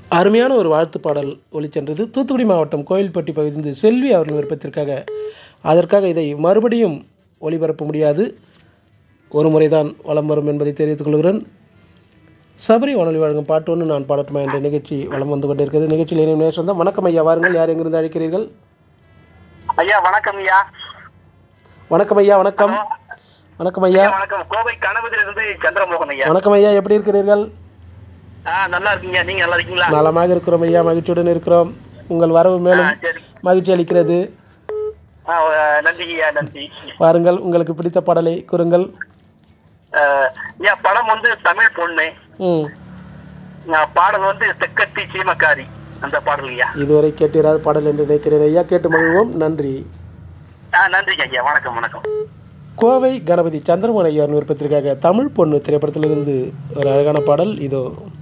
அருமையான ஒரு வாழ்த்து பாடல் ஒலிச்சென்றது தூத்துக்குடி மாவட்டம் கோயில்பட்டி பகுதியிலிருந்து செல்வி அவர்கள் விருப்பத்திற்காக அதற்காக இதை மறுபடியும் ஒளிபரப்ப முடியாது ஒரு முறைதான் வலம் வரும் என்பதை தெரிவித்துக் கொள்கிறேன் சபரி வானொலி வழங்கும் பாட்டு ஒன்று நான் பாடட்டுமா என்ற நிகழ்ச்சி வலம் வந்து கொண்டிருக்கிறது நிகழ்ச்சியில் இணையும் நேசம் தான் வணக்கம் ஐயா வாருங்கள் யார் எங்கிருந்து அழைக்கிறீர்கள் ஐயா வணக்கம் ஐயா வணக்கம் ஐயா வணக்கம் வணக்கம் ஐயா ஐயா, வணக்கம் கோவை கணபதியில இருந்து சந்திரமோகன் ஐயா வணக்கம் ஐயா எப்படி இருக்கிறீர்கள் ஆ நல்லா இருக்கீங்க நீங்க நல்லா இருக்கீங்களா நலமாக இருக்கிறோம் ஐயா மகிழ்ச்சியுடன் இருக்கிறோம் உங்கள் வரவு மேலும் ஆ, சரி மகிழ்ச்சி அளிக்கிறது ஆ, அஹ், நன்றி ஐயா நன்றி வாருங்கள் உங்களுக்கு பிடித்த பாடலை கூறுங்கள் அஹ், ஐயா படம் வந்து தமிழ் பொண்ணு ம் அஹ், பாடல் வந்து தெக்கத்தி சீமக்காரி அந்த பாடல் ஐயா இதுவரை கேட்டிராத பாடல் என்று நினைக்கிறேன் ஐயா கேட்டு மகிழ்வோம் நன்றி ஆ நன்றிங்க ஐயா வணக்கம் வணக்கம் கோவை கணபதி சந்திரமோகன் ஐயா விருப்பத்திற்காக தமிழ் பொண்ணு திரைப்படத்திலிருந்து ஒரு அழகான பாடல் இதோ